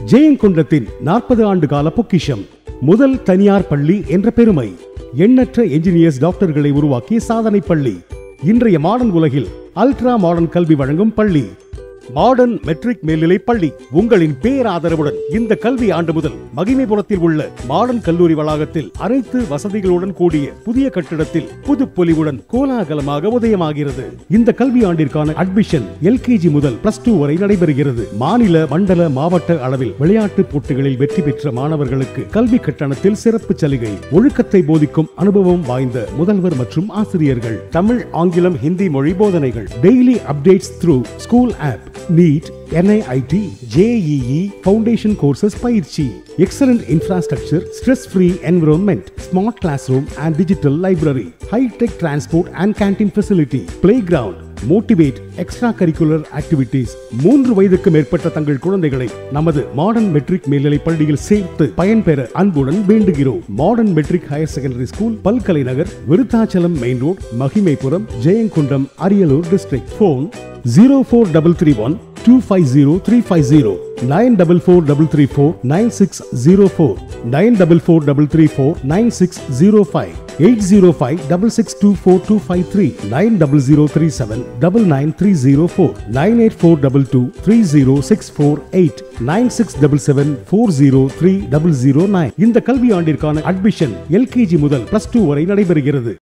ஜெயங்கொண்டத்தின் நாற்பது ஆண்டு கால பொக்கிஷம் முதல் தனியார் பள்ளி என்ற பெருமை எண்ணற்ற என்ஜினியர்ஸ் டாக்டர்களை உருவாக்கிய சாதனை பள்ளி இன்றைய மாடர்ன் உலகில் அல்ட்ரா மாடர்ன் கல்வி வழங்கும் பள்ளி மாடர்ன் மெட்ரிக் மேல்நிலை பள்ளி உங்களின் பேராதரவுடன் இந்த கல்வி ஆண்டு முதல் மகிமைபுரத்தில் உள்ள மாடர்ன் கல்லூரி வளாகத்தில் அனைத்து வசதிகளுடன் கூடிய புதிய கட்டிடத்தில் புதுப்பொலிவுடன் கோலாகலமாக உதயமாகிறது இந்த கல்வி ஆண்டிற்கான அட்மிஷன் எல்கேஜி முதல் பிளஸ் டூ வரை நடைபெறுகிறது மாநில மண்டல மாவட்ட அளவில் விளையாட்டு போட்டிகளில் வெற்றி பெற்ற மாணவர்களுக்கு கல்வி கட்டணத்தில் சிறப்பு சலுகை ஒழுக்கத்தை போதிக்கும் அனுபவம் வாய்ந்த முதல்வர் மற்றும் ஆசிரியர்கள் தமிழ் ஆங்கிலம் ஹிந்தி மொழி போதனைகள் daily updates through school app NEET NIIT JEE foundation courses பயிற்சி excellent infrastructure stress free environment smart classroom and digital library hi tech transport and canteen facility playground motivate extracurricular activities மூன்று வயதுக்கு மேற்பட்ட தங்கள் குழந்தைகளை நமது modern matric மேல்நிலை பள்ளியில் சேர்த்து பயன்பெற அன்புடன் வேண்டுகிறோம் Modern Matric Higher Secondary School பல்கலை நகர் Virudhachalam main road Magimaipuram Jayankondam Ariyalur district phone zero four double three one two five zero three five zero nine double four double three four nine six zero four nine double four double three four nine six zero five eight zero five double six two four two five three nine double zero three seven double nine three zero four nine eight four double two three zero six four eight nine six double seven four zero three double zero nine இந்த கல்வி ஆண்டிற்கான admission LKG முதல் plus two வரை நடைபெறுகிறது